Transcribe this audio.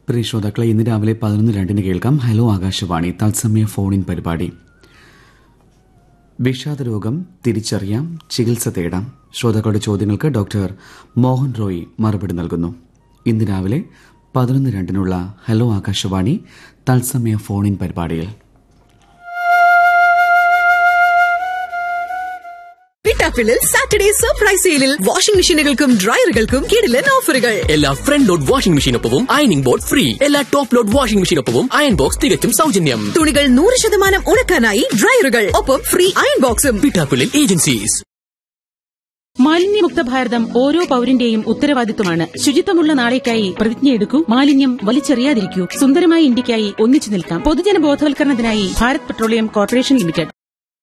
പ്രിയ ശ്രോതാക്കളെ ഇന്ന് രാവിലെ പതിനൊന്ന് രണ്ടിന് കേൾക്കാം ഹലോ ആകാശവാണി തത്സമയ ഫോണിൻ പരിപാടി വിഷാദ രോഗം തിരിച്ചറിയാം ചികിത്സ തേടാം ശ്രോതാക്കളുടെ ചോദ്യങ്ങൾക്ക് ഡോക്ടർ മോഹൻ റോയ് മറുപടി നൽകുന്നു ഇന്ന് രാവിലെ പതിനൊന്ന് രണ്ടിനുള്ള ഹലോ ആകാശവാണി തത്സമയ ഫോണിൻ പരിപാടിയിൽ പിട്ടാപ്പിളിൽ സാറ്റർഡേ സർപ്രൈസ് സെയിലിൽ വാഷിംഗ് മെഷീനുകൾക്കും ഡ്രയറുകൾക്കും കിടിലൻ ഓഫറുകൾ എല്ലാ ഫ്രണ്ട് ലോഡ് വാഷിംഗ് മെഷീനൊപ്പവും അയണിംഗ് ബോർഡ് ഫ്രീ എല്ലാ ടോപ്പ് ലോഡ് വാഷിംഗ് മെഷീനൊപ്പവും അയൺ ബോക്സ് തികച്ചും സൗജന്യം തുണികൾ നൂറ് ശതമാനം ഉണക്കാനായി ഡ്രയറുകൾ ഒപ്പം ഫ്രീ അയൺ ബോക്സും പിട്ടാപ്പിളിൽ ഏജൻസീസ് മാലിന്യമുക്ത ഭാരതം ഓരോ പൌരന്റെയും ഉത്തരവാദിത്വമാണ് ശുചിത്വമുള്ള നാളേക്കായി പ്രതിജ്ഞയെടുക്കൂ മാലിന്യം വലിച്ചെറിയാതിരിക്കൂ സുന്ദരമായ ഇന്ത്യക്കായി ഒന്നിച്ചു നിൽക്കാം പൊതുജന ബോധവൽക്കരണത്തിനായി ഭാരത് പെട്രോളിയം കോർപ്പറേഷൻ ലിമിറ്റഡ്